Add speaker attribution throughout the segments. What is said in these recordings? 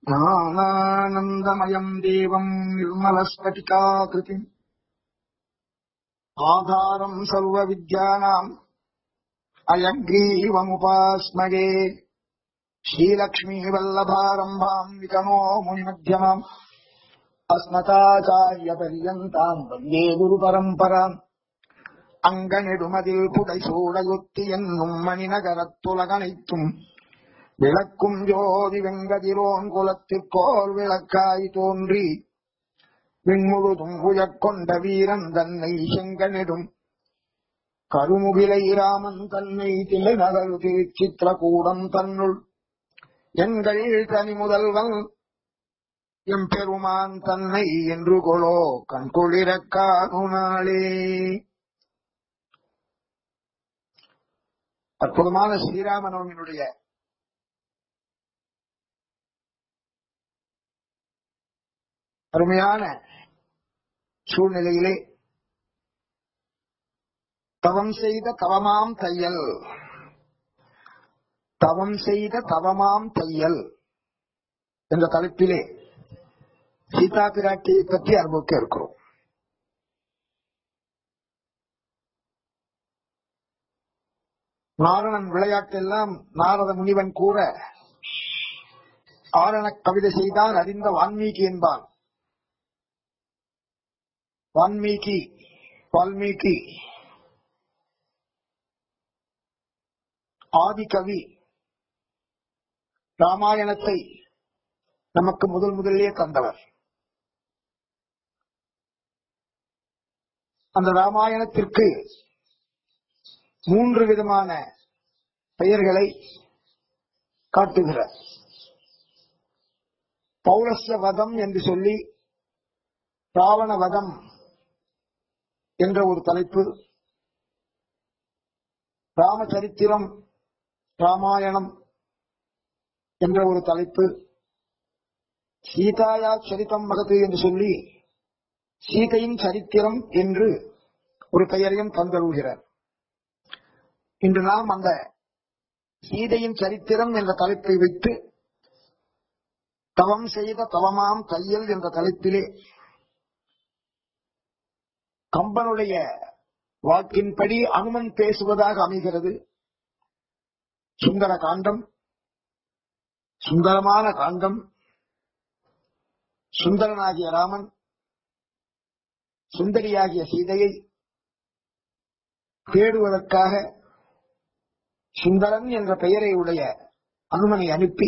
Speaker 1: ज्ञानानन्दमयम् देवम् निर्मलस्फटिकाकृतिम् आधारम् सर्वविद्यानाम् अयग्रीवमुपास्मगे श्रीलक्ष्मीवल्लभारम्भाम् विकनो मुनिमध्यमाम् अस्मताचार्यपर्यन्ताम् वन्दे गुरुपरम्पराम् அங்கனெடுமதில் புடைசூடையொத்தி என்னும் மணிநகரத்துலகனைத்தும் விளக்கும் ஜோதி வெங்கதிரோன் குலத்திற்கோர் விளக்காய் தோன்றி விண்முழுதும் உயர்கொண்ட வீரன் தன்னை செங்கனிடும் கருமுகிலை ராமன் தன்னை திளைநகரு திருச்சித்திரகூடம் தன்னுள் எங்கள் தனி முதல்வன் எம்பெருமான் தன்னை என்று கொலோ கண்குளிரக் காணுனாளே அற்புதமான ஸ்ரீராமநவமியினுடைய அருமையான சூழ்நிலையிலே தவம் செய்த தவமாம் தையல் தவம் செய்த தவமாம் தையல் என்ற தலைப்பிலே சீதா பிராட்டியை பற்றி அனுபவிக்க இருக்கிறோம் நாரணன் விளையாட்டெல்லாம் நாரத முனிவன் கூற ஆரண கவிதை செய்தான் அறிந்த வான்மீகி என்பான் வான்மீகி வால்மீகி ஆதிகவி ராமாயணத்தை நமக்கு முதல் முதலே தந்தவர் அந்த ராமாயணத்திற்கு மூன்று விதமான பெயர்களை காட்டுகிறார் பௌரஸ்ய வதம் என்று சொல்லி ராவண வதம் என்ற ஒரு தலைப்பு ராமச்சரித்திரம் ராமாயணம் என்ற ஒரு தலைப்பு சீதாயா சரித்தம் மகது என்று சொல்லி சீதையின் சரித்திரம் என்று ஒரு பெயரையும் தந்தருகிறார் இன்று நாம் அந்த சீதையின் சரித்திரம் என்ற தலைப்பை வைத்து தவம் செய்த தவமாம் தையல் என்ற தலைப்பிலே கம்பனுடைய வாக்கின்படி அனுமன் பேசுவதாக அமைகிறது சுந்தர காண்டம் சுந்தரமான காண்டம் சுந்தரனாகிய ராமன் சுந்தரியாகிய சீதையை தேடுவதற்காக சுந்தரன் என்ற பெயரை உடைய அனுமனை அனுப்பி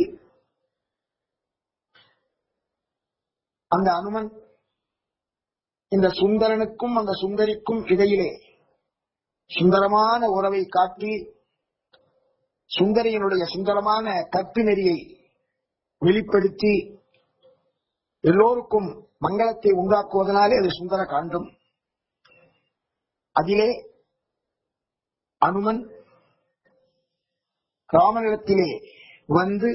Speaker 1: அந்த அனுமன் இந்த சுந்தரனுக்கும் அந்த சுந்தரிக்கும் இடையிலே சுந்தரமான உறவை காட்டி சுந்தரியினுடைய சுந்தரமான கற்பு நெறியை வெளிப்படுத்தி எல்லோருக்கும் மங்களத்தை உண்டாக்குவதனாலே அது சுந்தர காண்டம் அதிலே அனுமன் ராமனிடத்திலே வந்து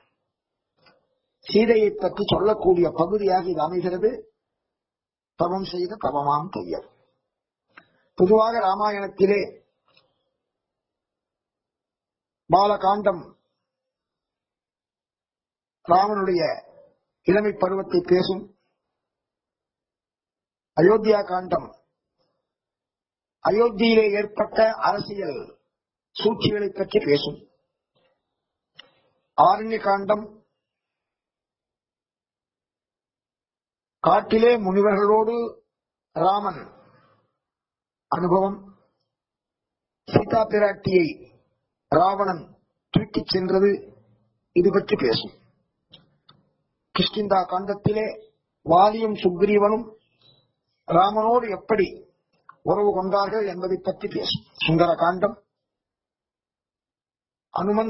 Speaker 1: சீதையை பற்றி சொல்லக்கூடிய பகுதியாக இது அமைகிறது தவம் செய்த தவமாம் தையல் பொதுவாக ராமாயணத்திலே பாலகாண்டம் ராமனுடைய இளமை பருவத்தை பேசும் அயோத்தியா காண்டம் அயோத்தியிலே ஏற்பட்ட அரசியல் சூழ்ச்சிகளை பற்றி பேசும் ஆரண்ய காண்டம் காட்டிலே முனிவர்களோடு ராமன் அனுபவம் சீதா பிராட்டியை ராவணன் தூக்கிச் சென்றது இது பற்றி பேசும் கிஷ்கிந்தா காண்டத்திலே வாலியும் சுக்ரீவனும் ராமனோடு எப்படி உறவு கொண்டார்கள் என்பதை பற்றி பேசும் சுந்தர காண்டம் அனுமன்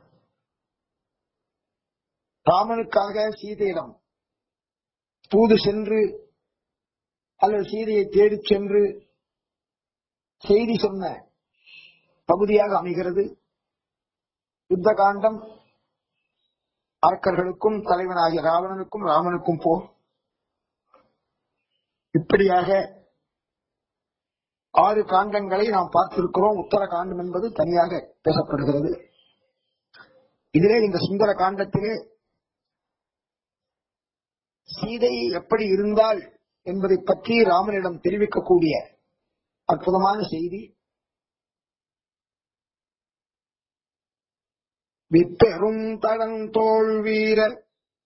Speaker 1: ராமனுக்காக சீதையிடம் தூது சென்று அல்லது சீதையை தேடிச் சென்று செய்தி சொன்ன பகுதியாக அமைகிறது யுத்த காண்டம் அரக்கர்களுக்கும் தலைவனாகிய ராவணனுக்கும் ராமனுக்கும் போ இப்படியாக ஆறு காண்டங்களை நாம் பார்த்திருக்கிறோம் உத்தர காண்டம் என்பது தனியாக பேசப்படுகிறது இதிலே இந்த சுந்தர காண்டத்திலே சீதை எப்படி இருந்தாள் என்பதை பற்றி ராமனிடம் தெரிவிக்கக்கூடிய அற்புதமான செய்தி விப்பெரும் தடந்தோள் வீரர்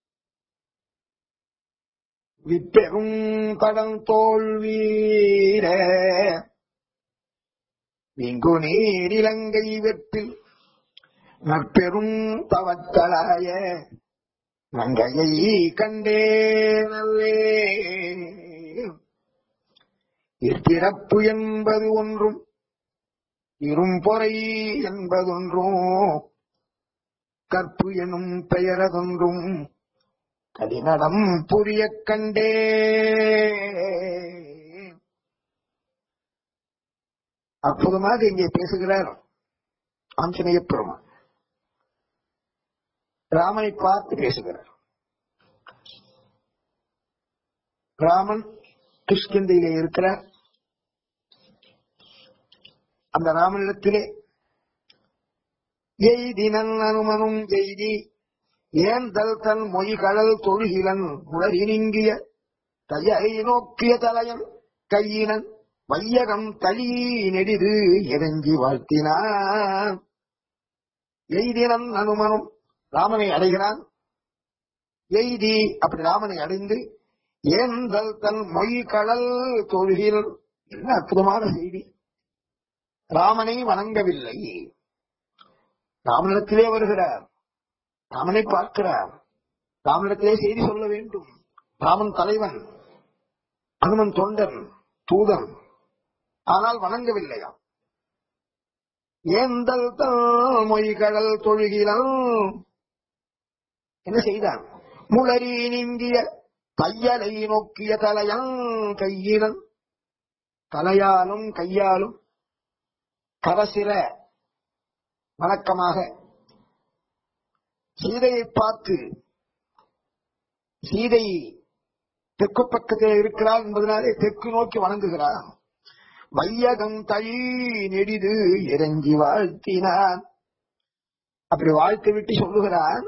Speaker 1: விப்பெரும் தடந்தோள் வீர விங்கு நீர் இலங்கை வெப்பில் நற்பெரும் தவத்தலாய நங்கையை கண்டேனவே இப்பிறப்பு என்பது ஒன்றும் இரும்பொறை என்பதொன்றும் கற்பு எனும் பெயரதொன்றும் கடினடம் புரிய கண்டே அற்புதமாக இங்கே பேசுகிறார் ஆஞ்சநேய பெருமான் ராமனை பார்த்து பேசுகிறார் ராமன் கிருஷ்ணந்தையிலே இருக்கிறார் அந்த ராமனிடத்திலே எய்தினன் அனுமனும் எய்தி ஏந்தல் தன் மொய்கடல் தொழுகிலன் உலகி நீங்கிய தையை நோக்கிய தலையன் கையினன் வையகம் தளி நெடிது எரஞ்சி வாழ்த்தினான் எய்தினன் அனுமனும் ராமனை அடைகிறான் எய்தி அப்படி ராமனை அடைந்து ஏந்தல் தன் மொய்கடல் தொழுகில் என்ன அற்புதமான செய்தி ராமனை வணங்கவில்லை ராமனிடத்திலே வருகிறார் ராமனை பார்க்கிறார் ராமனிடத்திலே செய்தி சொல்ல வேண்டும் ராமன் தலைவன் அனுமன் தொண்டன் தூதன் ஆனால் வணங்கவில்லையா ஏந்தல் மொய்கடல் தொழுகிலம் என்ன செய்தான் முளரி நீங்கிய தையலை நோக்கிய தலையன் கையிலன் தலையாலும் கையாலும் கரசிர வணக்கமாக சீதையை பார்த்து சீதை தெற்கு பக்கத்தில் இருக்கிறாள் என்பதனாலே தெற்கு நோக்கி வணங்குகிறார் வையகம் தழி நெடிது இறங்கி வாழ்த்தினான் அப்படி வாழ்த்து விட்டு சொல்லுகிறான்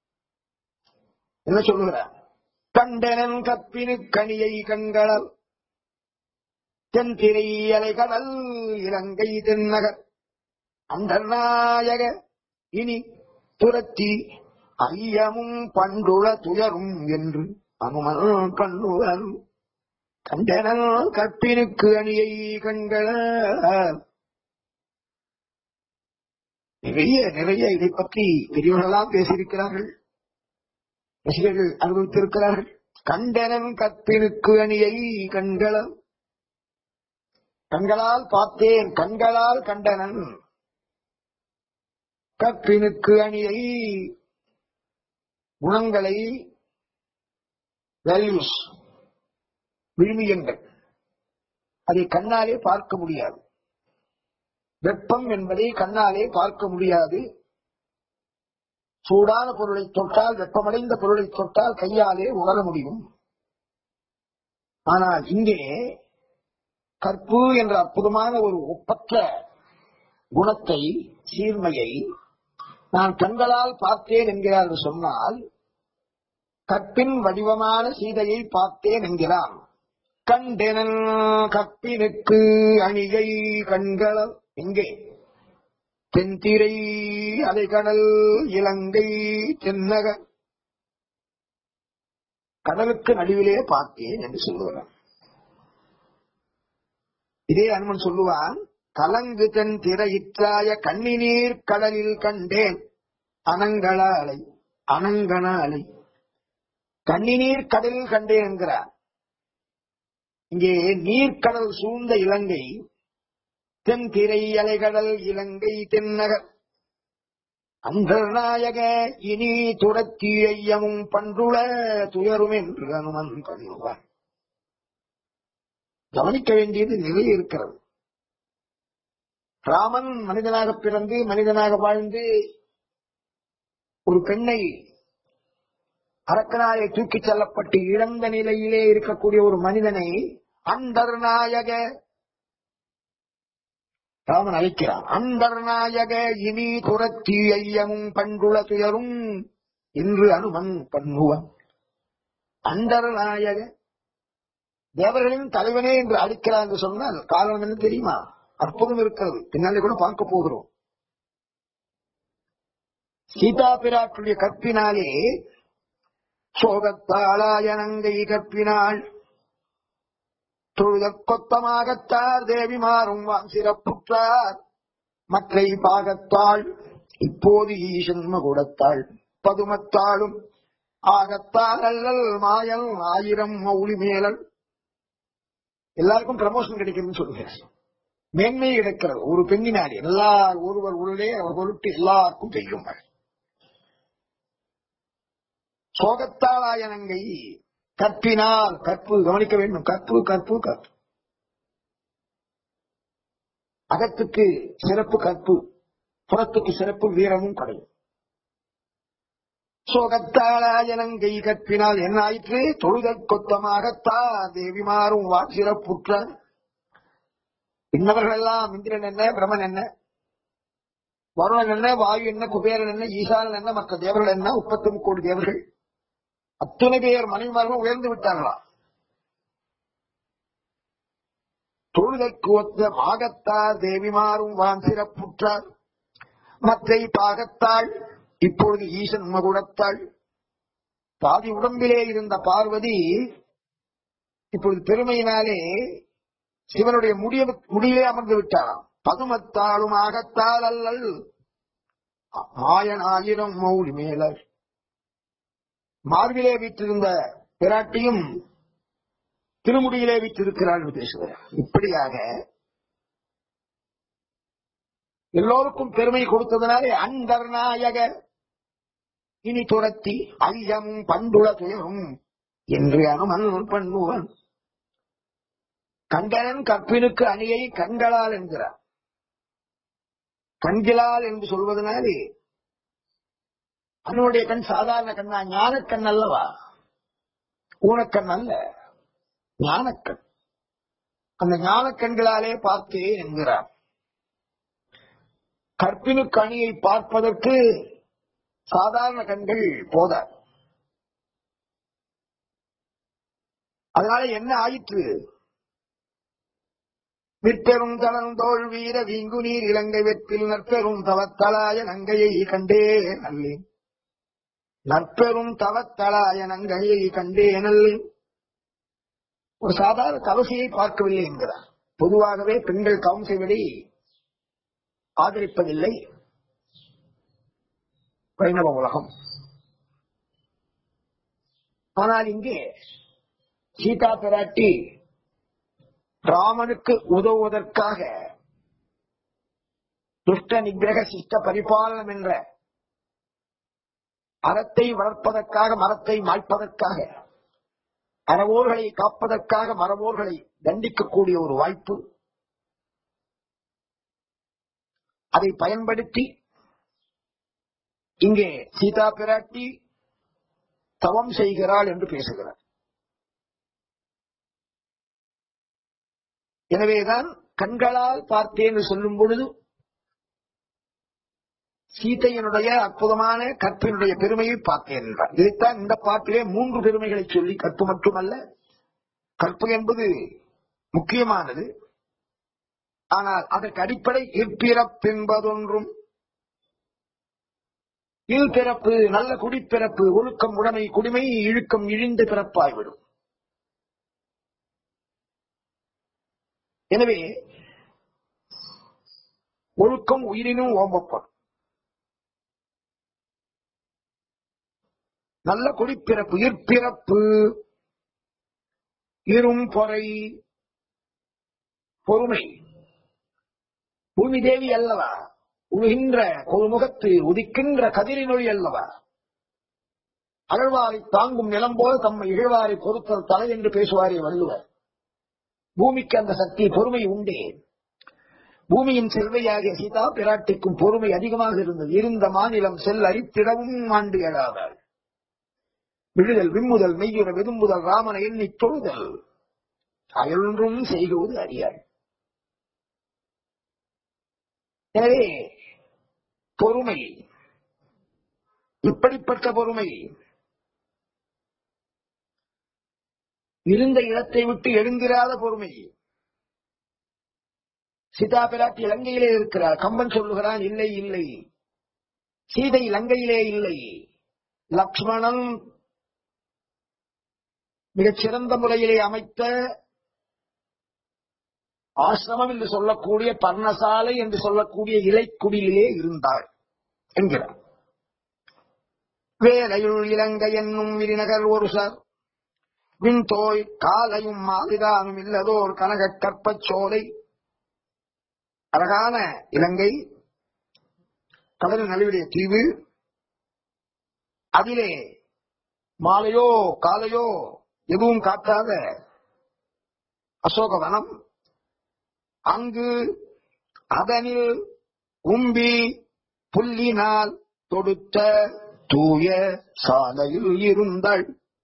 Speaker 1: என்ன சொல்லுகிறான் கண்டனன் கப்பினு கனியை கண்களல் தென்திரை அலைகடல் இலங்கை தென்னகர் அண்டர்நாயக இனி துரத்தி ஐயமும் பண்டுள துயரும் என்று அனுமன் கண்ணுவன் கண்டனல் கற்பினுக்கு அணியை கண்கள நிறைய நிறைய இதை பற்றி பெரியவர்களாம் பேசியிருக்கிறார்கள் ரசிகர்கள் அனுபவித்திருக்கிறார்கள் கண்டனன் கற்பினுக்கு அணியை கண்கள கண்களால் பார்த்தேன் கண்களால் கண்டனன் கற்பினுக்கு அணியை குணங்களை வேல்யூஸ் விழுமியங்கள் அதை கண்ணாலே பார்க்க முடியாது வெப்பம் என்பதை கண்ணாலே பார்க்க முடியாது சூடான பொருளை தொட்டால் வெப்பமடைந்த பொருளை தொட்டால் கையாலே உணர முடியும் ஆனால் இங்கே கற்பு என்ற அற்புதமான ஒரு ஒப்பற்ற குணத்தை சீர்மையை நான் கண்களால் பார்த்தேன் என்கிறார் சொன்னால் கற்பின் வடிவமான சீதையை பார்த்தேன் என்கிறான் கண்டெனன் கற்பினுக்கு அணிகை கண்கள எங்கே தென்திரை அலைகடல் இலங்கை தென்னக கடலுக்கு நடுவிலே பார்த்தேன் என்று சொல்லுகிறான் இதே அனுமன் சொல்லுவான் கலங்கு தென் திரையிற்றாய கண்ணினீர் கடலில் கண்டேன் அனங்கள அலை அனங்கன அலை கண்ணினீர் கடலில் கண்டேன் என்கிறார் இங்கே நீர்க்கடல் சூழ்ந்த இலங்கை தென் திரை அலைகடல் இலங்கை தென்னகர் அந்தர்நாயக இனி துரத்தி ஐயமும் பண்டுள துயரும் என்று அனுமன் பண்ணுவார் கவனிக்க வேண்டியது நிறைய இருக்கிறது ராமன் மனிதனாக பிறந்து மனிதனாக வாழ்ந்து ஒரு பெண்ணை அரக்கனாலே தூக்கிச் செல்லப்பட்டு இழந்த நிலையிலே இருக்கக்கூடிய ஒரு மனிதனை அந்தர்நாயக ராமன் அழைக்கிறான் அந்தர்நாயக இனி துரத்தி ஐயமும் பண்டுள துயரும் என்று அனுமன் பண்ணுவன் அண்டர் நாயக தேவர்களின் தலைவனே என்று அழைக்கிறார் என்று சொன்னால் காரணம் என்ன தெரியுமா அற்புதம் இருக்கிறது பின்னாலே கூட பார்க்க போகிறோம் சீதா பிராட்டுடைய கற்பினாலே சோகத்தாளாயனங்கை கற்பினாள் தொழுத கொத்தமாகத்தார் தேவி மாறும் சிறப்புற்றார் மற்றை பாகத்தாள் இப்போது ஈசன்ம கூடத்தாள் பதுமத்தாளும் ஆகத்தால் அல்லல் மாயல் ஆயிரம் மௌலி மேலல் எல்லாருக்கும் ப்ரமோஷன் கிடைக்குதுன்னு சொல்லுங்க மேன்மை கிடைக்கிறது ஒரு பெண்ணினாலே எல்லார் ஒருவர் உள்ளே அவர் பொருட்டு எல்லாருக்கும் செய்யும் சோகத்தாளாயனங்கை கற்பினால் கற்பு கவனிக்க வேண்டும் கற்பு கற்பு கற்பு அகத்துக்கு சிறப்பு கற்பு புறத்துக்கு சிறப்பு வீரமும் கிடையும் சோகத்தாளாயனங்கை கற்பினால் என்ன ஆயிற்று தொழுதல் கொத்தமாகத்தா தேவி மாறும் வாசிறப்புற்ற இன்னவர்கள் எல்லாம் இந்திரன் என்ன பிரமன் என்ன வருணன் என்ன வாயு என்ன குபேரன் என்ன ஈசானன் என்ன மற்ற தேவர்கள் என்ன முப்பத்தி கோடி தேவர்கள் அத்தனை பேர் மனைவிமார்கள் உயர்ந்து விட்டார்களா தொழுதற்கு ஒத்த மாகத்தார் தேவிமாரும் வான் சிறப்புற்றார் மற்றை பாகத்தாள் இப்பொழுது ஈசன் மகுடத்தாள் பாதி உடம்பிலே இருந்த பார்வதி இப்பொழுது பெருமையினாலே சிவனுடைய முடிய முடியிலே அமர்ந்து விட்டாராம் பதுமத்தாளும் ஆகத்தால் அல்லல் ஆயன் ஆயிரம் மௌலி மேலர் மார்பிலே வீற்றிருந்த பிராட்டியும் திருமுடியிலே வீற்றிருக்கிறாள் பேசுகிறார் இப்படியாக எல்லோருக்கும் பெருமை கொடுத்ததனாலே அந்தர் நாயக இனி துரத்தி ஐயம் பண்டுள துயரும் என்று அனுமன் பண்ணுவன் கண்டனன் கற்பினுக்கு அணியை கண்களால் என்கிறார் கண்களால் என்று சொல்வதனாலே அவனுடைய கண் சாதாரண கண்ணா ஞானக்கண் அல்லவா ஊனக்கண் அல்ல ஞானக்கண் அந்த ஞானக்கண்களாலே பார்த்தேன் என்கிறார் கற்பினு கணியை பார்ப்பதற்கு சாதாரண கண்கள் போதாது அதனால என்ன ஆயிற்று விற்பெரும் தளந்தோள் வீர வீங்கு நீர் இலங்கை வெற்றில் நற்பெரும் தவத்தலாய நங்கையை கண்டே நல்லேன் நற்பெரும் தவத்தலாய நங்கையை கண்டே நல்லேன் ஒரு சாதாரண கவசையை பார்க்கவில்லை என்கிறார் பொதுவாகவே பெண்கள் கவம் செய்வதை ஆதரிப்பதில்லை வைணவ உலகம் ஆனால் இங்கே சீதா பிராட்டி ராமனுக்கு உதவுவதற்காக துஷ்ட நிகிரக சிஷ்ட பரிபாலனம் என்ற அறத்தை வளர்ப்பதற்காக மரத்தை மாய்ப்பதற்காக அறவோர்களை காப்பதற்காக மரவோர்களை தண்டிக்கக்கூடிய ஒரு வாய்ப்பு அதை பயன்படுத்தி இங்கே சீதா பிராட்டி தவம் செய்கிறாள் என்று பேசுகிறார் எனவேதான் கண்களால் பார்த்தேன் சொல்லும் பொழுது சீதையனுடைய அற்புதமான கற்பினுடைய பெருமையை பார்த்தேன் என்றார் இதைத்தான் இந்த பாட்டிலே மூன்று பெருமைகளை சொல்லி கற்பு மட்டுமல்ல கற்பு என்பது முக்கியமானது ஆனால் அதற்கு அடிப்படை இப்பிறப்பென்பதொன்றும் இல் பிறப்பு நல்ல குடிப்பிறப்பு ஒழுக்கம் உடைமை குடிமை இழுக்கம் இழிந்து பிறப்பாய்விடும் எனவே ஒழுக்கம் உயிரினும் ஓம்பப்படும் நல்ல குடிப்பிறப்பு இற்பிறப்பு இரும் பொறை பொறுமை பூமி தேவி அல்லவா உழுகின்ற முகத்து உதிக்கின்ற கதிரினொழி அல்லவா அகழ்வாரை தாங்கும் நிலம் போல தம்மை இகழ்வாரை பொறுத்தல் தலை என்று பேசுவாரே வள்ளுவர் பூமிக்கு அந்த சக்தி பொறுமை உண்டே பூமியின் செல்வையாகிய சீதா பிராட்டிக்கும் பொறுமை அதிகமாக இருந்தது இருந்த மாநிலம் செல் அரித்திடவும் ஆண்டு எழாதாள் விழுதல் விம்முதல் மெய்யுற வெதும்புதல் ராமனை எண்ணி தொழுதல் அயலொன்றும் செய்குவது அறியாள் எனவே பொறுமை இப்படிப்பட்ட பொறுமை இருந்த இடத்தை விட்டு எழுந்திராத பொறுமை சீதா பிராட்டி இலங்கையிலே இருக்கிறார் கம்பன் சொல்லுகிறான் இல்லை இல்லை சீதை இலங்கையிலே இல்லை லக்ஷ்மணன் மிகச் சிறந்த முறையிலே அமைத்த ஆசிரமம் என்று சொல்லக்கூடிய பர்ணசாலை என்று சொல்லக்கூடிய இலைக்குடியிலே இருந்தாள் என்கிறார் வேலையுள் இலங்கை என்னும் விரிநகர் ஒரு சார் விண்தோய் காலையும் மாதிரானும் இல்லதோர் கனக கற்பச் சோலை அழகான இலங்கை கடல் நடுவிலே தீவு அதிலே மாலையோ காலையோ எதுவும் காட்டாத அசோகவனம் அங்கு அதனில் உம்பி புல்லினால் தொடுத்த தூய சாலையில் இருந்தாள்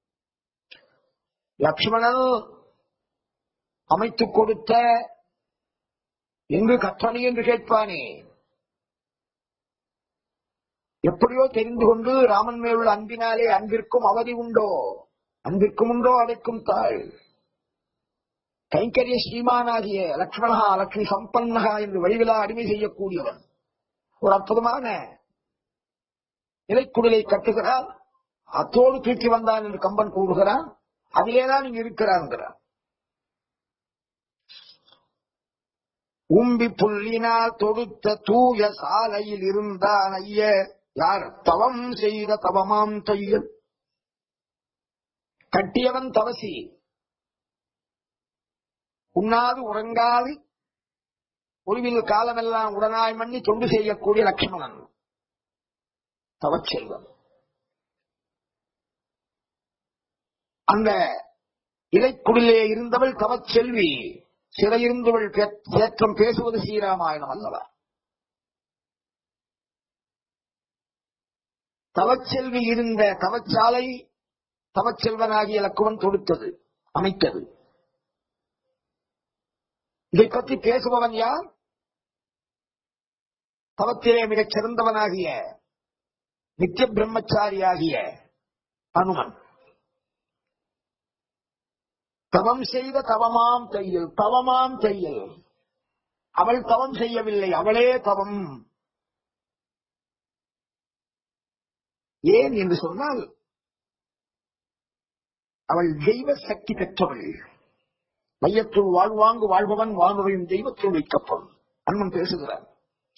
Speaker 1: லக்ஷ்மணன் அமைத்துக் கொடுத்த எங்கு கற்றணி என்று கேட்பானே எப்படியோ தெரிந்து கொண்டு ராமன் மேலுள்ள அன்பினாலே அன்பிற்கும் அவதி உண்டோ அன்பிற்கும் உண்டோ அடைக்கும் தாள் கைங்கரிய ஸ்ரீமானாகிய லக்ஷ்மணஹா லக்ஷ்மி சம்பன்னகா என்று வழிவிழா அடிமை செய்யக்கூடியவன் ஒரு அற்புதமான நிலைக்குடலை கட்டுகிறார் அத்தோடு தூக்கி வந்தான் என்று கம்பன் கூறுகிறான் அதிலேதான் இங்கு இருக்கிறார் உம்பி புல்லினால் தொடுத்த தூய சாலையில் இருந்தான் ஐய யார் தவம் செய்த தவமாம் தையல் கட்டியவன் தவசி உண்ணாது உறங்காது ஒளிவில் காலமெல்லாம் உடனாய் மண்ணி தொண்டு செய்யக்கூடிய லட்சுமணன் தவச்செல்வன் அந்த இலைக்குடிலே இருந்தவள் தவச்செல்வி சிறையிருந்தவள் தேற்றம் பேசுவது ஸ்ரீராமாயணம் அல்லவா தவச்செல்வி இருந்த தவச்சாலை தவச்செல்வனாகிய லக்குவன் தொடுத்தது அமைத்தது இதை பற்றி பேசுபவன் யார் தவத்திலே மிகச் சிறந்தவனாகிய நித்திய பிரம்மச்சாரியாகிய அனுமன் தவம் செய்த தவமாம் தையல் தவமாம் தையல் அவள் தவம் செய்யவில்லை அவளே தவம் ஏன் என்று சொன்னால் அவள் தெய்வ சக்தி பெற்றவள் மையத்துள் வாழ்வாங்கு வாழ்பவன் வாழ்பவன் தெய்வத்துள் வைக்கப்படும் அண்ணன் பேசுகிறான்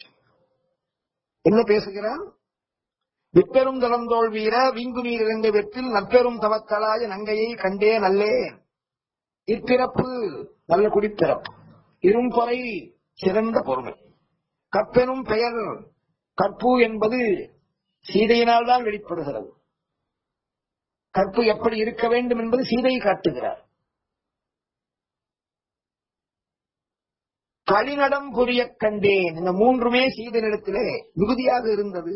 Speaker 1: என்ன பேசுகிறான் விப்பெரும் தளந்தோள் வீர வீங்கு நீர் இறங்க வெற்றில் நற்பெரும் தவத்தலாய நங்கையை கண்டே நல்லேன் இப்பிறப்பு நல்ல குடிப்பிறப்பு இரும்பொறை சிறந்த பொறுமை கற்பெனும் பெயர் கற்பு என்பது சீதையினால் தான் வெளிப்படுகிறது கற்பு எப்படி இருக்க வேண்டும் என்பது சீதையை காட்டுகிறார் களிநடம் புரிய கண்டேன் இந்த மூன்றுமே சீதனிடத்திலே மிகுதியாக இருந்தது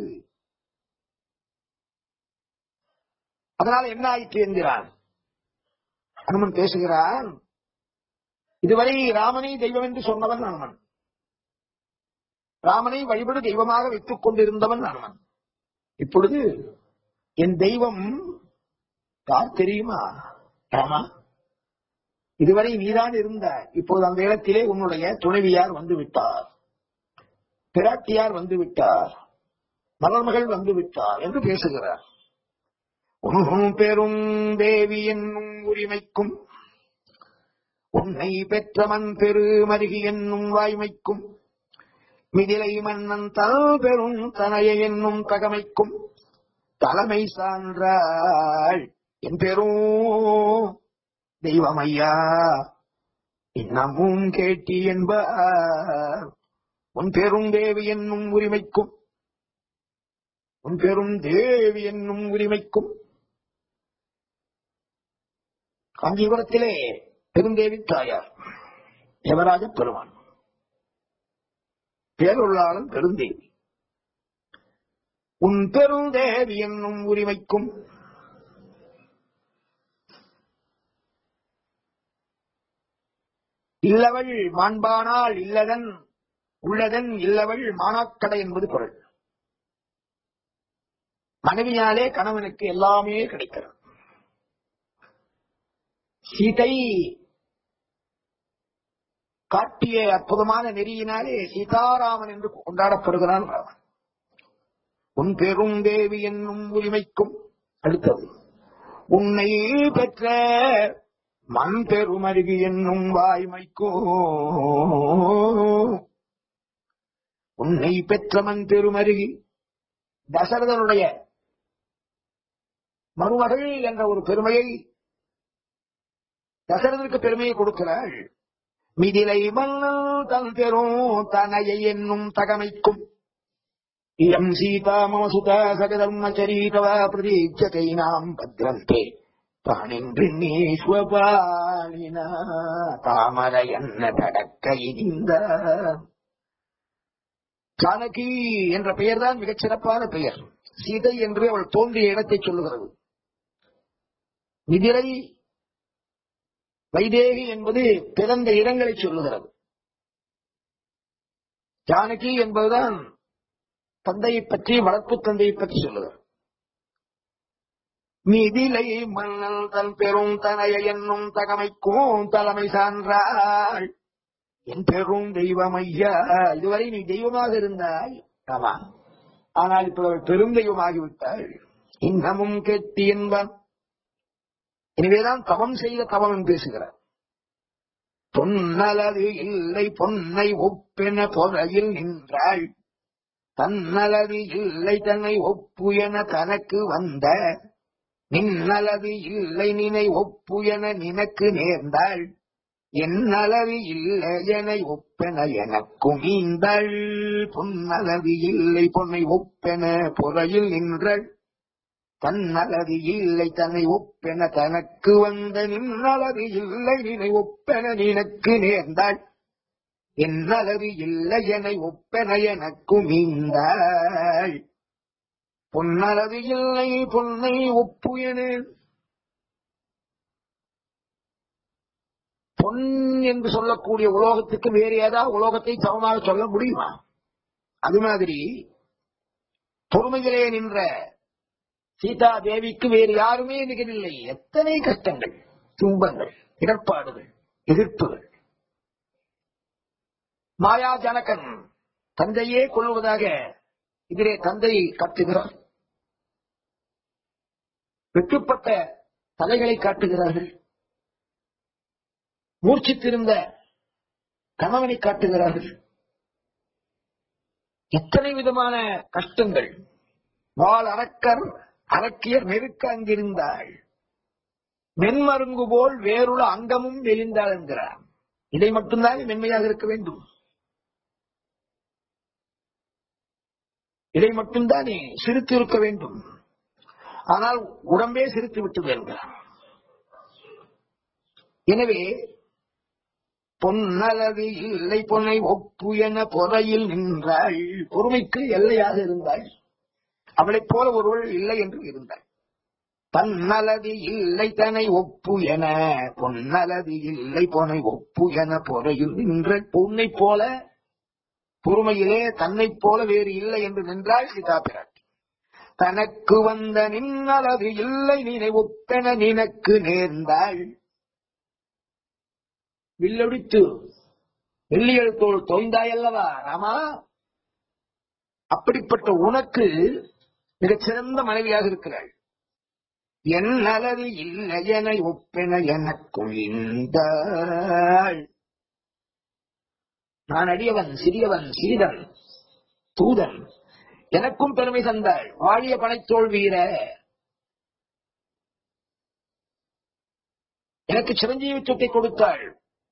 Speaker 1: அதனால் என்ன ஆயிற்று என்கிறான் அனுமன் பேசுகிறான் இதுவரை ராமனை தெய்வம் என்று சொன்னவன் அனுமன் ராமனை வழிபடு தெய்வமாக வைத்துக் கொண்டிருந்தவன் அனுமன் இப்பொழுது என் தெய்வம் யார் தெரியுமா ராமா இதுவரை நீதான் இருந்த இப்போது அந்த இடத்திலே உன்னுடைய துணைவியார் வந்து விட்டார் பிராட்டியார் வந்து விட்டார் மலர்மகள் வந்து விட்டார் என்று பேசுகிறார் உன்னும் பெரும் தேவி என்னும் உரிமைக்கும் உன்னை பெற்றமன் பெருமருகி என்னும் வாய்மைக்கும் மிதிலை மன்னன் தல் பெரும் தனைய என்னும் தகமைக்கும் தலைமை சான்றாள் என் பெரும் தெய்வமையா இன்னமும் கேட்டி என்பார் உன் பெரும் தேவி என்னும் உரிமைக்கும் உன் பெரும் தேவி என்னும் உரிமைக்கும் காஞ்சிபுரத்திலே பெருந்தேவி தாயார் யவராஜ பெருமான் பேருள்ளாளன் பெருந்தேவி உன் பெருந்தேவி என்னும் உரிமைக்கும் இல்லவள் மாண்பானால் இல்லதன் உள்ளதன் இல்லவள் மானாக்கடை என்பது பொருள் மனைவியாலே கணவனுக்கு எல்லாமே கிடைக்கிறது சீதை காட்டிய அற்புதமான நெறியினாலே சீதாராமன் என்று கொண்டாடப்படுகிறான் ராமன் உன் பெரும் தேவி என்னும் உரிமைக்கும் அடுத்தது உன்னை பெற்ற மண் பெருமருகி என்னும் வாய்மைக்கும் உன்னை பெற்ற மண் பெருமருகி தசரதனுடைய மருமகள் என்ற ஒரு பெருமையை தசரதற்கு பெருமையை கொடுக்கிறாள் மிதிலை மன்னல் தன் பெரும் தனையை என்னும் தகமைக்கும் இயம் சீதா மம சுதா சகதர்மச்சரீதவா பிரதீட்சகைனாம் பத்ரந்தே பாணின்றீஸ்வபாலின தாமரை என்ன தடக்கை இந்த ஜானகி என்ற பெயர்தான் மிகச் சிறப்பான பெயர் சீதை என்று அவள் தோன்றிய இடத்தை சொல்லுகிறது மிதிரை வைதேகி என்பது பிறந்த இடங்களை சொல்லுகிறது ஜானகி என்பதுதான் தந்தையை பற்றி வளர்ப்பு தந்தையை பற்றி சொல்லுகிறது மிதிலை மன்னல் தன் பெரும் தனைய என்னும் தகமைக்கும் தலைமை சான்றாள் என் பெரும் தெய்வம் ஐயா இதுவரை நீ தெய்வமாக இருந்தாய் ஆமா ஆனால் இப்ப அவள் பெரும் தெய்வமாகிவிட்டாள் இன்னமும் கெட்டி என்பன் எனவேதான் தவம் செய்த தவம் என்று பேசுகிறார் பொன்னலது இல்லை பொன்னை ஒப்பென பொறையில் நின்றாள் தன்னலது இல்லை தன்னை ஒப்பு என தனக்கு வந்த நின்னலது இல்லை நினை ஒப்பு என நினக்கு நேர்ந்தாள் என்னளவு இல்லை என ஒப்பென எனக்கும் ஈந்தாள் பொன்னளவு இல்லை பொன்னை ஒப்பென பொறையில் நின்றாள் தன்னளவு இல்லை தன்னை ஒப்பென தனக்கு வந்த நின்னளவு இல்லை நினை ஒப்பென நினக்கு நேர்ந்தாள் என்னளவு இல்லை என ஒப்பென எனக்கும் ஈந்தாள் பொன்னளவு இல்லை பொன்னை ஒப்பு என பொன் என்று சொல்லக்கூடிய உலோகத்துக்கு வேறு ஏதாவது உலோகத்தை சமமாக சொல்ல முடியுமா அது மாதிரி பொறுமையிலே நின்ற சீதா தேவிக்கு வேறு யாருமே நிகழில்லை எத்தனை கஷ்டங்கள் துன்பங்கள் இடர்பாடுகள் எதிர்ப்புகள் மாயா ஜனகன் தந்தையே கொள்வதாக இதிலே தந்தை காட்டுகிறார் வெட்டுப்பட்ட தலைகளை காட்டுகிறார்கள் மூர்ச்சித்திருந்த கணவனை காட்டுகிறார்கள் எத்தனை விதமான கஷ்டங்கள் வால் அரக்கர் அரக்கியர் நெருக்க அங்கிருந்தாள் மென்மருங்கு போல் வேறுள்ள அங்கமும் வெளிந்தாள் என்கிறார் இதை மட்டும்தான் மென்மையாக இருக்க வேண்டும் இதை மட்டும்தானே சிரித்து இருக்க வேண்டும் ஆனால் உடம்பே சிரித்து விட்டது என்கிறார் எனவே பொன்னளவு இல்லை பொன்னை ஒப்பு என பொறையில் நின்றாள் பொறுமைக்கு எல்லையாக இருந்தாள் அவளைப் போல ஒருவள் இல்லை என்று இருந்தாள் தன்னலது இல்லை தன்னை ஒப்பு என பொன்னலது இல்லை பொனை ஒப்பு என பொறையில் நின்ற பொன்னை போல பொறுமையிலே தன்னைப் போல வேறு இல்லை என்று நின்றாள் சீதா பிராட்டி தனக்கு வந்த நின்னலது இல்லை நினை ஒப்பென நினக்கு நேர்ந்தாள் வில்லொடித்து வெள்ளியெழுத்தோள் தோய்ந்தாயல்லவா ராமா அப்படிப்பட்ட உனக்கு மிகச்சிறந்த மனைவியாக இருக்கிறாள் என் அளவு இல்லை என ஒப்பென எனக்கும் இந்தாள் நான் அடியவன் சிறியவன் சீதன் தூதன் எனக்கும் பெருமை தந்தாள் வாழிய பனைத்தோல் வீர எனக்கு சிரஞ்சீவி சொத்தை கொடுத்தாள்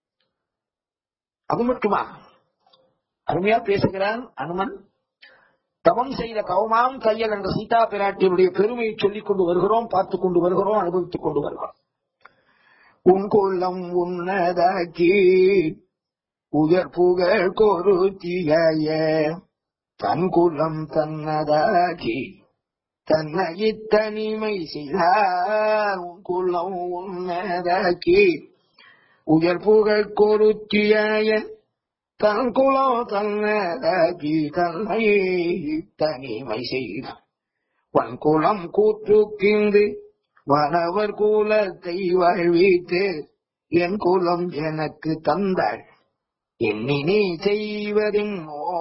Speaker 1: அது மட்டுமா அருமையா பேசுகிறான் அனுமன் தவம் செய்த கவமாம் கையல் என்ற சீதா பிராட்டியினுடைய பெருமையை சொல்லிக் கொண்டு வருகிறோம் பார்த்துக் கொண்டு வருகிறோம் அனுபவித்துக் கொண்டு வருகிறோம் உன் கொள்ளம் உன்னதாக்கி உயர் புகழ் கொருத்திய தன் குலம் தன்னதாக்கி தன்னை தனிமை செய்தார் உன் குலம் உன்னதாக்கி உயர் புகழ் கொருத்திய தன் குலம் தன்னதாகி தன்னை தனிமை செய்தார் வன் குலம் கூற்றுக்கிந்து வானவர் குலத்தை வாழ்வித்து என் குலம் எனக்கு தந்தாள் எண்ணினி செய்வதின்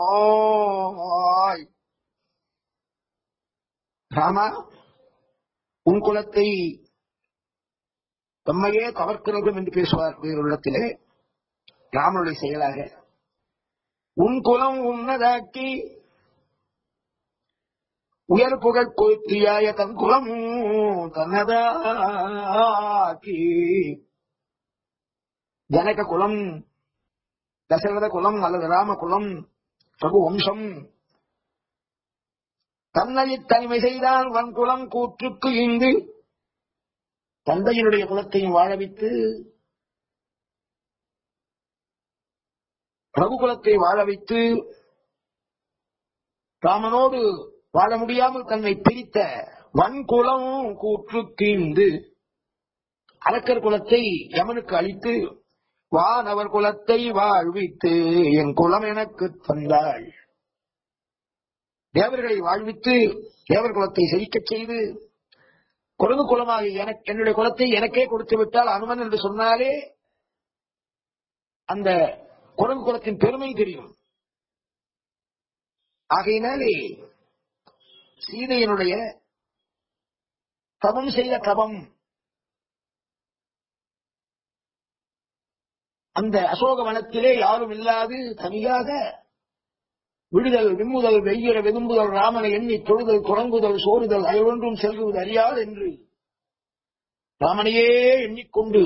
Speaker 1: நோய் ராமா உன் குலத்தை தம்மையே தவர்க்கிறோம் என்று பேசுவார் வேறுள்ளத்திலே ராமனுடைய செயலாக உன் குலம் உன்னதாக்கி உயர் புகழ் கோத்தியாய தன் குலம் தன்னதாக்கி ஜனக குலம் தசரத குலம் அல்லது ராம குலம் பிரபு வம்சம் தன்னை தனிமை செய்தான் வன் குலம் கூற்றுக்கு இங்கு தந்தையினுடைய குலத்தையும் வாழவித்து ரகுகுலத்தை வாழ வைத்து ராமனோடு வாழ முடியாமல் தன்னை பிரித்த வன்குலம் கூற்றுக்கீந்து அரக்கர் குலத்தை யமனுக்கு அளித்து வானவர் குலத்தை வாழ்வித்து என் குலம் எனக்கு தந்தாள் தேவர்களை வாழ்வித்து தேவர் குலத்தை செழிக்கச் செய்து குரங்கு குலமாக எனக்கு என்னுடைய குலத்தை எனக்கே கொடுத்து விட்டால் அனுமன் என்று சொன்னாலே அந்த குரங்கு குலத்தின் பெருமை தெரியும் ஆகையினாலே சீதையனுடைய தவம் செய்த தவம் அந்த அசோக வனத்திலே யாரும் இல்லாது தனியாக விடுதல் விம்முதல் வெய்யற வெதும்புதல் ராமனை எண்ணி தொழுதல் தொடங்குதல் சோறுதல் அயலொன்றும் செல்வது அறியாது என்று ராமனையே எண்ணிக்கொண்டு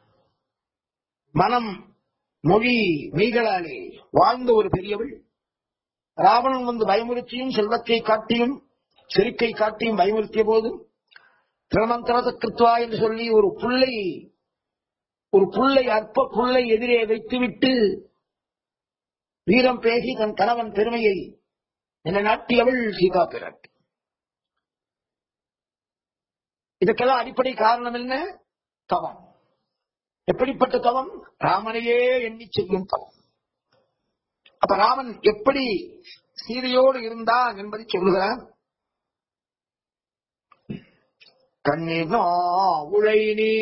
Speaker 1: மனம் மொழி மெய்களாலே வாழ்ந்த ஒரு பெரியவள் ராவணன் வந்து பயமுறுத்தியும் செல்வத்தை காட்டியும் செருக்கை காட்டியும் பயமுறுத்திய போதும் திருமந்திரத கிருத்வா என்று சொல்லி ஒரு புல்லை ஒரு புல்லை அற்ப புல்லை எதிரே வைத்துவிட்டு வீரம் பேசி தன் கணவன் பெருமையை நிலைநாட்டியவள் சீதா பிராட்டி இதற்கெல்லாம் அடிப்படை காரணம் என்ன தவம் எப்படிப்பட்ட தவம் ராமனையே எண்ணி செய்யும் தவம் அப்ப ராமன் எப்படி சீதையோடு இருந்தான் என்பதை சொல்லுகிறான் கண்ணினோ உழை நீ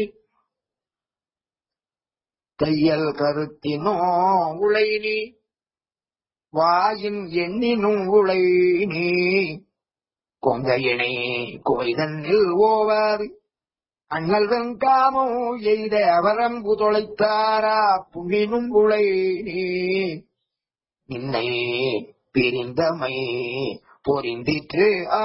Speaker 1: தையல் கருத்தினோ உழை நீ வாயின் எண்ணினும் உழை நீ கொங்கையினை குவைதன்னில் ஓவாது அண்ணல் வெங்காமோ எய்த அவரம்பு தொலைத்தாரா புண்ணினும் உழை நீ நின்னை பிரிந்தமை பொரிந்திற்று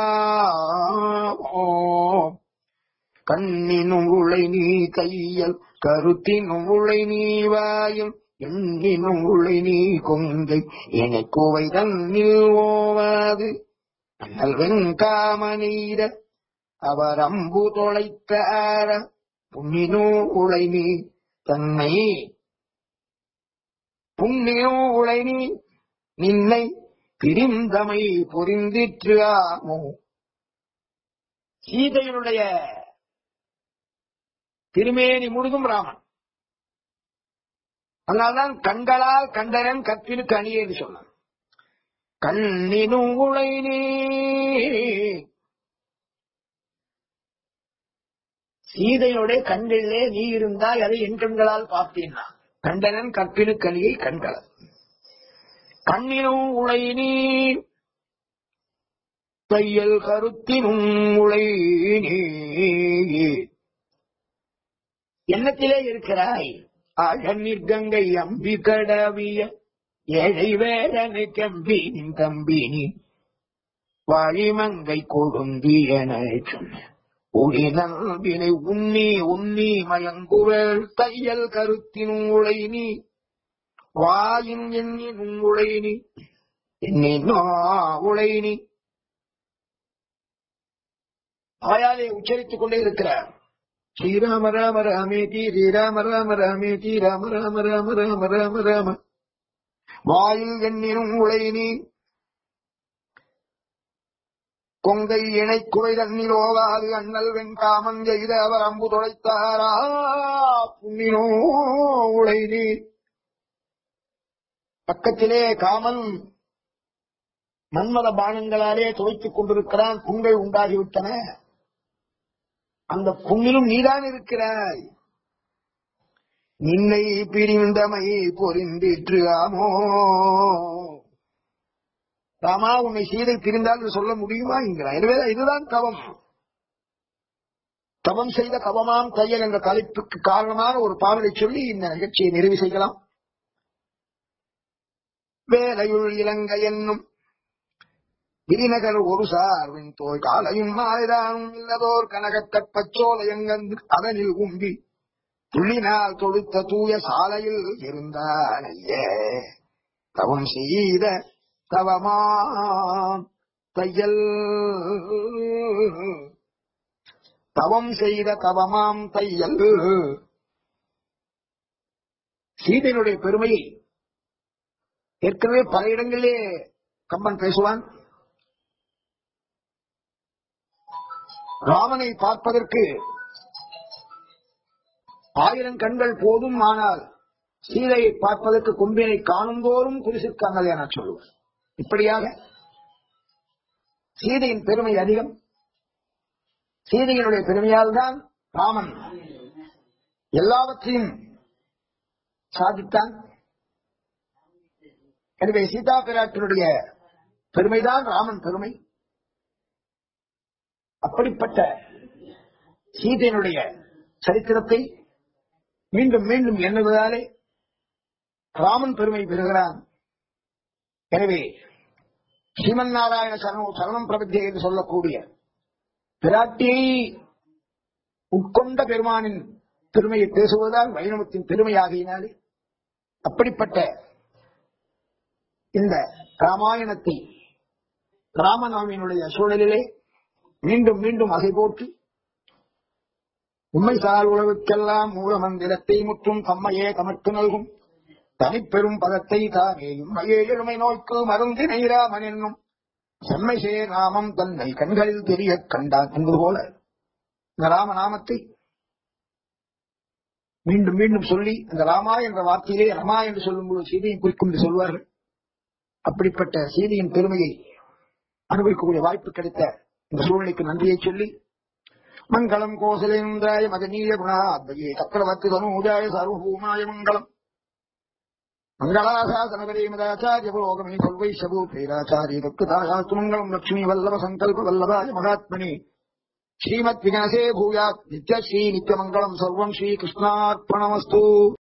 Speaker 1: ஆமோ கண்ணினும் உளை நீ கையல் கருத்தினும் உளை நீ வாயும் எண்ணினும் உளை நீ கொங்கை என கோவை தன்னில் ஓவாது அண்ணல் வெங்காமனீர அவர் அம்பு தொலைத்தார புண்ணினோ உளை நீ தன்னை புண்ணியோ உளை நீ நின்னை பிரிந்தமை பொரிந்திற்று ஆமோ சீதையினுடைய திருமேனி முழுதும் ராமன் அதனால்தான் கண்களால் கண்டனன் கற்பினுக்கு அணியே என்று சொன்னான் கண்ணினும் உளை நீ சீதையுடைய கண்களிலே நீ இருந்தால் அதை என் கண்களால் பார்த்தீன்னா கண்டனன் கற்பினுக்கு அணியை கண்களால் கண்ணினும் உளை நீ தையல் கருத்தினும் உளை நீ எண்ணத்திலே இருக்கிறாய் அழநீர் கங்கை அம்பி கடவிய ஏழை வேடனை கம்பினின் தம்பினி வாழிமங்கை கொடுந்தி என சொன்ன ஒளி நம்பினை உன்னி உன்னி மயங்குவல் தையல் கருத்தினும் உளை நீ வாயின் எண்ணினும் உளை நீ எண்ணினோ உளை நீ வாயாலே உச்சரித்துக் கொண்டே இருக்கிறார் ஸ்ரீராம ராம ராமே தி ஸ்ரீராம ராம ராமே தி ராம ராம ராம ராம ராம ராம வாயில் எண்ணினும் உளை நீ கொங்கை இணை குறை தண்ணில் ஓவாது அண்ணல் வெண்காமன் செய்த அவர் அம்பு தொலைத்தாரா புண்ணினோ உளை நீ பக்கத்திலே காமன் மன்மத பானங்களாலே துவைத்துக் கொண்டிருக்கிறான் புண்கள் உண்டாகிவிட்டன அந்த புண்ணிலும் நீதான் இருக்கிறாய் நின்னை பிரிந்தமை பொறிந்திற்று ஆமோ ராமா உன்னை சீதை பிரிந்தால் என்று சொல்ல முடியுமா என்கிறார் எனவே இதுதான் தவம் தவம் செய்த தவமாம் தையல் என்ற தலைப்புக்கு காரணமான ஒரு பாடலை சொல்லி இந்த நிகழ்ச்சியை நிறைவு செய்யலாம் வேலையுள் இலங்கை என்னும் விரிநகர் ஒரு சார்பின் தோல் காலையும் மாலைதானும் இல்லதோர் கனகத்தற் பச்சோலையங்கந்து அதனில் உம்பி துள்ளினால் தொடுத்த தூய சாலையில் இருந்தானையே தவம் செய்த தவமாம் தையல் தவம் செய்த தவமாம் தையல் சீதையினுடைய பெருமையை ஏற்கனவே பல இடங்களிலே கம்பன் பேசுவான் ராமனை பார்ப்பதற்கு ஆயிரம் கண்கள் போதும் ஆனால் சீதையை பார்ப்பதற்கு கொம்பினை காணும் தோறும் குடிசிற்காங்கள் என சொல்லுவார் இப்படியாக சீதையின் பெருமை அதிகம் சீதையினுடைய பெருமையால் தான் ராமன் எல்லாவற்றையும் சாதித்தான் எனவே சீதா பிராட்டினுடைய பெருமைதான் ராமன் பெருமை அப்படிப்பட்ட சீதையினுடைய சரித்திரத்தை மீண்டும் மீண்டும் எண்ணுவதாலே ராமன் பெருமை பெறுகிறான் எனவே ஸ்ரீமன் நாராயண சரணம் சரணம் பிரபத்தியை என்று சொல்லக்கூடிய பிராட்டியை உட்கொண்ட பெருமானின் பெருமையை பேசுவதால் வைணவத்தின் பெருமையாகினாலே அப்படிப்பட்ட இந்த ராமாயணத்தை ராமநவமியினுடைய சூழலிலே மீண்டும் மீண்டும் அகை போட்டு உண்மை சார் உழவுக்கெல்லாம் மூலமந்திரத்தை முற்றும் தம்மையே தமக்கு நல்கும் தனிப்பெரும் பதத்தை தானேயும் மையே எழுமை நோய்க்கு மருந்து நெய்ராமன் என்னும் செம்மை சே ராமம் தன்னை கண்களில் தெரிய கண்டான் என்பது போல இந்த ராமநாமத்தை மீண்டும் மீண்டும் சொல்லி அந்த ராமா என்ற வார்த்தையிலே ரமா என்று சொல்லும்போது சீதையை குறிக்கும் என்று சொல்வார்கள் அப்படிப்பட்ட சீதையின் பெருமையை அனுபவிக்கக்கூடிய வாய்ப்பு கிடைத்த இந்த சூழ்நிலைக்கு நன்றியை சொல்லி மங்களம் கோசலேந்திராய மகனீய குணாத்மயே சக்கரவர்த்தி தனூஜாய சர்வபூமாய மங்களம் மங்களாசாசனகரே மதாச்சாரிய புரோகமே சொல்வை சபு பேராச்சாரிய தத்துதாயாஸ்து மங்களம் லட்சுமி வல்லப சங்கல்ப வல்லபாய மகாத்மனி ஸ்ரீமத் விகனசே பூயாத் நித்யஸ்ரீ நித்யமங்கலம் சர்வம் ஸ்ரீ கிருஷ்ணார்ப்பணமஸ்து